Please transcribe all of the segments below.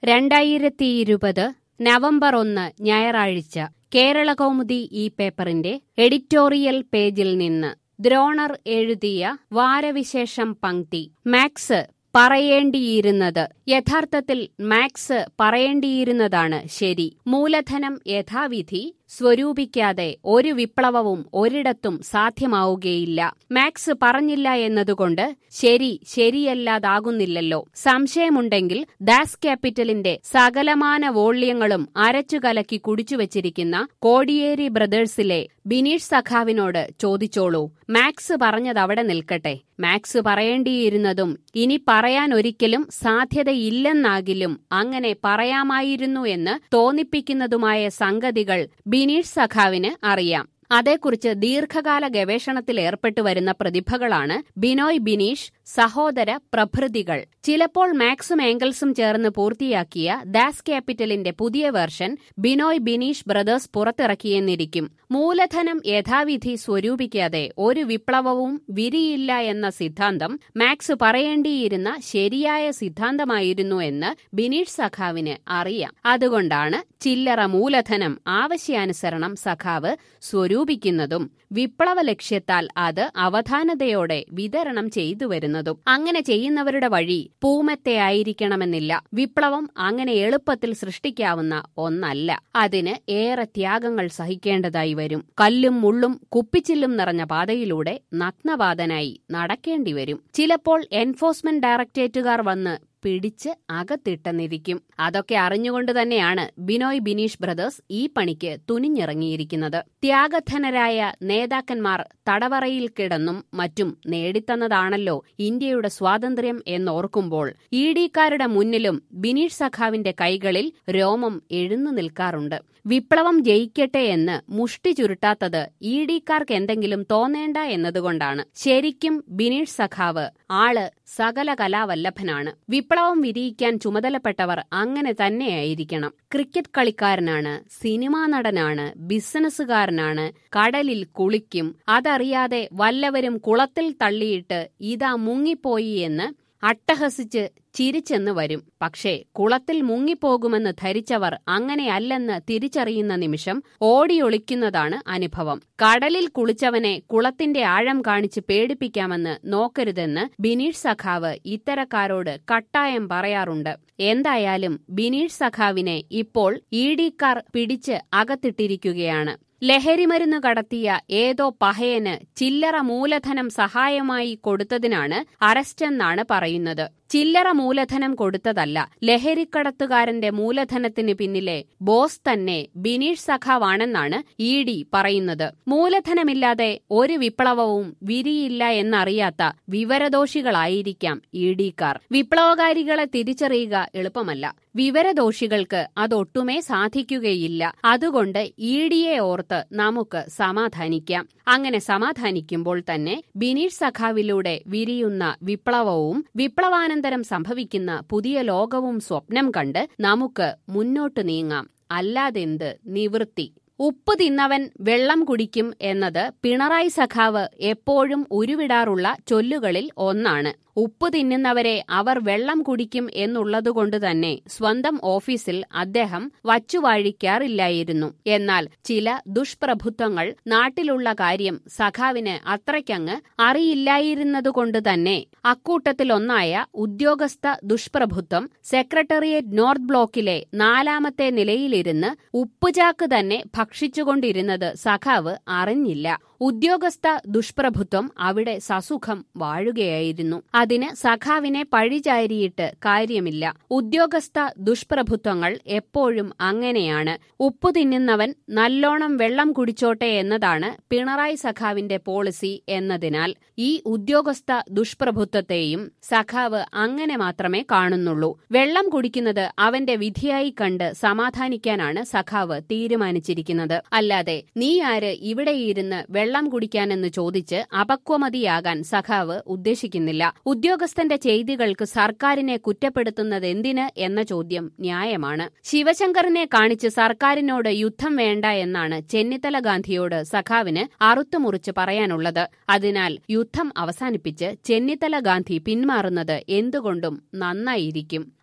രണ്ടായിരത്തി ഇരുപത് നവംബർ ഒന്ന് ഞായറാഴ്ച കേരളകൗമുദി ഈ പേപ്പറിന്റെ എഡിറ്റോറിയൽ പേജിൽ നിന്ന് ദ്രോണർ എഴുതിയ വാരവിശേഷം പങ്ക്തി മാക്സ് പറയേണ്ടിയിരുന്നത് യഥാർത്ഥത്തിൽ മാക്സ് പറയേണ്ടിയിരുന്നതാണ് ശരി മൂലധനം യഥാവിധി സ്വരൂപിക്കാതെ ഒരു വിപ്ലവവും ഒരിടത്തും സാധ്യമാവുകയില്ല മാക്സ് പറഞ്ഞില്ല എന്നതുകൊണ്ട് ശരി ശരിയല്ലാതാകുന്നില്ലല്ലോ സംശയമുണ്ടെങ്കിൽ ദാസ് ക്യാപിറ്റലിന്റെ സകലമാന വോള്യങ്ങളും അരച്ചുകലക്കി കുടിച്ചുവച്ചിരിക്കുന്ന കോടിയേരി ബ്രദേഴ്സിലെ ബിനീഷ് സഖാവിനോട് ചോദിച്ചോളൂ മാക്സ് പറഞ്ഞതവിടെ നിൽക്കട്ടെ മാക്സ് പറയേണ്ടിയിരുന്നതും ഇനി പറയാൻ ഒരിക്കലും സാധ്യതയില്ലെന്നാകിലും അങ്ങനെ പറയാമായിരുന്നു എന്ന് തോന്നിപ്പിക്കുന്നതുമായ സംഗതികൾ ബിനീഷ് സഖാവിന് അറിയാം അതേക്കുറിച്ച് ദീർഘകാല ഗവേഷണത്തിൽ ഏർപ്പെട്ടു വരുന്ന പ്രതിഭകളാണ് ബിനോയ് ബിനീഷ് സഹോദര പ്രഭൃതികൾ ചിലപ്പോൾ മാക്സും ഏംഗൽസും ചേർന്ന് പൂർത്തിയാക്കിയ ദാസ് ക്യാപിറ്റലിന്റെ പുതിയ വെർഷൻ ബിനോയ് ബിനീഷ് ബ്രദേഴ്സ് പുറത്തിറക്കിയെന്നിരിക്കും മൂലധനം യഥാവിധി സ്വരൂപിക്കാതെ ഒരു വിപ്ലവവും വിരിയില്ല എന്ന സിദ്ധാന്തം മാക്സ് പറയേണ്ടിയിരുന്ന ശരിയായ സിദ്ധാന്തമായിരുന്നു എന്ന് ബിനീഷ് സഖാവിന് അറിയാം അതുകൊണ്ടാണ് ചില്ലറ മൂലധനം ആവശ്യാനുസരണം സഖാവ് സ്വരൂപിക്കുന്നതും വിപ്ലവ ലക്ഷ്യത്താൽ അത് അവധാനതയോടെ വിതരണം ചെയ്തു വരുന്നതും അങ്ങനെ ചെയ്യുന്നവരുടെ വഴി പൂമത്തെ ആയിരിക്കണമെന്നില്ല വിപ്ലവം അങ്ങനെ എളുപ്പത്തിൽ സൃഷ്ടിക്കാവുന്ന ഒന്നല്ല അതിന് ഏറെ ത്യാഗങ്ങൾ സഹിക്കേണ്ടതായി വരും കല്ലും മുള്ളും കുപ്പിച്ചില്ലും നിറഞ്ഞ പാതയിലൂടെ നഗ്നപാതനായി നടക്കേണ്ടി വരും ചിലപ്പോൾ എൻഫോഴ്സ്മെന്റ് ഡയറക്ടറേറ്റുകാർ വന്ന് പിടിച്ച് അകത്തിട്ടെന്നിരിക്കും അതൊക്കെ അറിഞ്ഞുകൊണ്ട് തന്നെയാണ് ബിനോയ് ബിനീഷ് ബ്രദേഴ്സ് ഈ പണിക്ക് തുനിഞ്ഞിറങ്ങിയിരിക്കുന്നത് ത്യാഗധനരായ നേതാക്കന്മാർ തടവറയിൽ കിടന്നും മറ്റും നേടിത്തന്നതാണല്ലോ ഇന്ത്യയുടെ സ്വാതന്ത്ര്യം എന്നോർക്കുമ്പോൾ ഇ ഡിക്കാരുടെ മുന്നിലും ബിനീഷ് സഖാവിന്റെ കൈകളിൽ രോമം എഴുന്നു നിൽക്കാറുണ്ട് വിപ്ലവം ജയിക്കട്ടെ എന്ന് മുഷ്ടി ചുരുട്ടാത്തത് ഇ ഡിക്കാർക്ക് എന്തെങ്കിലും തോന്നേണ്ട എന്നതുകൊണ്ടാണ് ശരിക്കും ബിനീഷ് സഖാവ് ആള് സകല കലാവല്ലഭനാണ് വിപ്ലവം വിരിയിക്കാൻ ചുമതലപ്പെട്ടവർ അങ്ങനെ തന്നെയായിരിക്കണം ക്രിക്കറ്റ് കളിക്കാരനാണ് സിനിമാ നടനാണ് ബിസിനസ്സുകാരനാണ് കടലിൽ കുളിക്കും അതറിയാതെ വല്ലവരും കുളത്തിൽ തള്ളിയിട്ട് ഇതാ മുങ്ങിപ്പോയി എന്ന് അട്ടഹസിച്ച് ചിരിച്ചെന്ന് വരും പക്ഷേ കുളത്തിൽ മുങ്ങിപ്പോകുമെന്ന് ധരിച്ചവർ അങ്ങനെയല്ലെന്ന് തിരിച്ചറിയുന്ന നിമിഷം ഓടിയൊളിക്കുന്നതാണ് അനുഭവം കടലിൽ കുളിച്ചവനെ കുളത്തിന്റെ ആഴം കാണിച്ച് പേടിപ്പിക്കാമെന്ന് നോക്കരുതെന്ന് ബിനീഷ് സഖാവ് ഇത്തരക്കാരോട് കട്ടായം പറയാറുണ്ട് എന്തായാലും ബിനീഷ് സഖാവിനെ ഇപ്പോൾ ഇ ഡിക്കാർ പിടിച്ച് അകത്തിട്ടിരിക്കുകയാണ് ലഹരിമരുന്ന് കടത്തിയ ഏതോ പഹയന് ചില്ലറ മൂലധനം സഹായമായി കൊടുത്തതിനാണ് അറസ്റ്റെന്നാണ് പറയുന്നത് ചില്ലറ മൂലധനം കൊടുത്തതല്ല ലഹരിക്കടത്തുകാരന്റെ മൂലധനത്തിന് പിന്നിലെ ബോസ് തന്നെ ബിനീഷ് സഖാവാണെന്നാണ് ഇ ഡി പറയുന്നത് മൂലധനമില്ലാതെ ഒരു വിപ്ലവവും വിരിയില്ല എന്നറിയാത്ത വിവരദോഷികളായിരിക്കാം ഇ ഡിക്കാർ വിപ്ലവകാരികളെ തിരിച്ചറിയുക എളുപ്പമല്ല വിവരദോഷികൾക്ക് അതൊട്ടുമേ സാധിക്കുകയില്ല അതുകൊണ്ട് ഇ ഡിയെ ഓർത്ത് നമുക്ക് സമാധാനിക്കാം അങ്ങനെ സമാധാനിക്കുമ്പോൾ തന്നെ ബിനീഷ് സഖാവിലൂടെ വിരിയുന്ന വിപ്ലവവും വിപ്ലവാനന്തരം സംഭവിക്കുന്ന പുതിയ ലോകവും സ്വപ്നം കണ്ട് നമുക്ക് മുന്നോട്ട് നീങ്ങാം അല്ലാതെന്ത് നിവൃത്തി ഉപ്പ് തിന്നവൻ വെള്ളം കുടിക്കും എന്നത് പിണറായി സഖാവ് എപ്പോഴും ഉരുവിടാറുള്ള ചൊല്ലുകളിൽ ഒന്നാണ് ഉപ്പ് തിന്നുന്നവരെ അവർ വെള്ളം കുടിക്കും എന്നുള്ളതുകൊണ്ട് തന്നെ സ്വന്തം ഓഫീസിൽ അദ്ദേഹം വച്ചുവാഴിക്കാറില്ലായിരുന്നു എന്നാൽ ചില ദുഷ്പ്രഭുത്വങ്ങൾ നാട്ടിലുള്ള കാര്യം സഖാവിന് അത്രയ്ക്കങ്ങ് അറിയില്ലായിരുന്നതുകൊണ്ട് തന്നെ അക്കൂട്ടത്തിലൊന്നായ ഉദ്യോഗസ്ഥ ദുഷ്പ്രഭുത്വം സെക്രട്ടേറിയറ്റ് നോർത്ത് ബ്ലോക്കിലെ നാലാമത്തെ നിലയിലിരുന്ന് ഉപ്പുചാക്ക് തന്നെ ഭക്ഷിച്ചുകൊണ്ടിരുന്നത് സഖാവ് അറിഞ്ഞില്ല ഉദ്യോഗസ്ഥ ദുഷ്പ്രഭുത്വം അവിടെ സസുഖം വാഴുകയായിരുന്നു അതിന് സഖാവിനെ പഴിചാരിയിട്ട് കാര്യമില്ല ഉദ്യോഗസ്ഥ ദുഷ്പ്രഭുത്വങ്ങൾ എപ്പോഴും അങ്ങനെയാണ് ഉപ്പു തിന്നുന്നവൻ നല്ലോണം വെള്ളം കുടിച്ചോട്ടെ എന്നതാണ് പിണറായി സഖാവിന്റെ പോളിസി എന്നതിനാൽ ഈ ഉദ്യോഗസ്ഥ ദുഷ്പ്രഭുത്വത്തെയും സഖാവ് അങ്ങനെ മാത്രമേ കാണുന്നുള്ളൂ വെള്ളം കുടിക്കുന്നത് അവന്റെ വിധിയായി കണ്ട് സമാധാനിക്കാനാണ് സഖാവ് തീരുമാനിച്ചിരിക്കുന്നത് അല്ലാതെ നീ ആര് ഇവിടെയിരുന്ന് വെള്ളം കുടിക്കാനെന്ന് ചോദിച്ച് അപക്വമതിയാകാൻ സഖാവ് ഉദ്ദേശിക്കുന്നില്ല ഉദ്യോഗസ്ഥന്റെ ചെയ്തികൾക്ക് സർക്കാരിനെ കുറ്റപ്പെടുത്തുന്നതെന്തിന് എന്ന ചോദ്യം ന്യായമാണ് ശിവശങ്കറിനെ കാണിച്ച് സർക്കാരിനോട് യുദ്ധം വേണ്ട എന്നാണ് ചെന്നിത്തല ഗാന്ധിയോട് സഖാവിന് അറുത്തുമുറിച്ച് പറയാനുള്ളത് അതിനാൽ യുദ്ധം അവസാനിപ്പിച്ച് ചെന്നിത്തല ഗാന്ധി പിന്മാറുന്നത് എന്തുകൊണ്ടും നന്നായിരിക്കും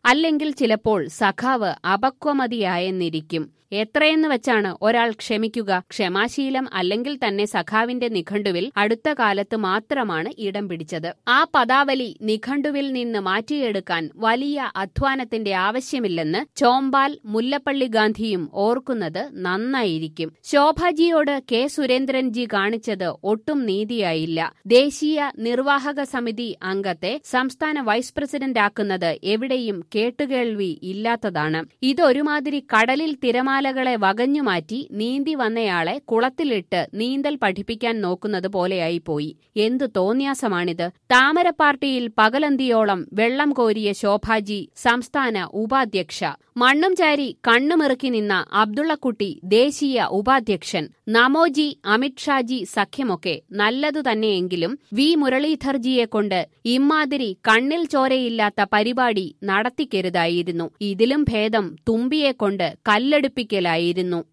അല്ലെങ്കിൽ ചിലപ്പോൾ സഖാവ് അപക്വമതിയായെന്നിരിക്കും എത്രയെന്ന് വെച്ചാണ് ഒരാൾ ക്ഷമിക്കുക ക്ഷമാശീലം അല്ലെങ്കിൽ തന്നെ സഖാവിന്റെ നിഘണ്ടുവിൽ അടുത്ത കാലത്ത് മാത്രമാണ് ഇടം പിടിച്ചത് ആ പദാവലി നിഘണ്ടുവിൽ നിന്ന് മാറ്റിയെടുക്കാൻ വലിയ അധ്വാനത്തിന്റെ ആവശ്യമില്ലെന്ന് ചോമ്പാൽ മുല്ലപ്പള്ളി ഗാന്ധിയും ഓർക്കുന്നത് നന്നായിരിക്കും ശോഭാജിയോട് കെ സുരേന്ദ്രൻജി കാണിച്ചത് ഒട്ടും നീതിയായില്ല ദേശീയ നിർവാഹക സമിതി അംഗത്തെ സംസ്ഥാന വൈസ് പ്രസിഡന്റാക്കുന്നത് എവിടെയും കേട്ടുകേൾവി ഇല്ലാത്തതാണ് ഇതൊരുമാതിരി കടലിൽ തിരമാല തിരമാലകളെ വകഞ്ഞുമാറ്റി നീന്തി വന്നയാളെ കുളത്തിലിട്ട് നീന്തൽ പഠിപ്പിക്കാൻ നോക്കുന്നത് പോലെയായിപ്പോയി എന്തു തോന്യാസമാണിത് താമര പാർട്ടിയിൽ പകലന്തിയോളം വെള്ളം കോരിയ ശോഭാജി സംസ്ഥാന ഉപാധ്യക്ഷ മണ്ണും ചാരി കണ്ണുമിറുക്കി നിന്ന അബ്ദുള്ളക്കുട്ടി ദേശീയ ഉപാധ്യക്ഷൻ നമോജി അമിത്ഷാജി സഖ്യമൊക്കെ നല്ലതു തന്നെയെങ്കിലും വി മുരളീധർജിയെ കൊണ്ട് ഇമ്മാതിരി കണ്ണിൽ ചോരയില്ലാത്ത പരിപാടി നടത്തിക്കരുതായിരുന്നു ഇതിലും ഭേദം തുമ്പിയെക്കൊണ്ട് കല്ലെടുപ്പിക്കലായിരുന്നു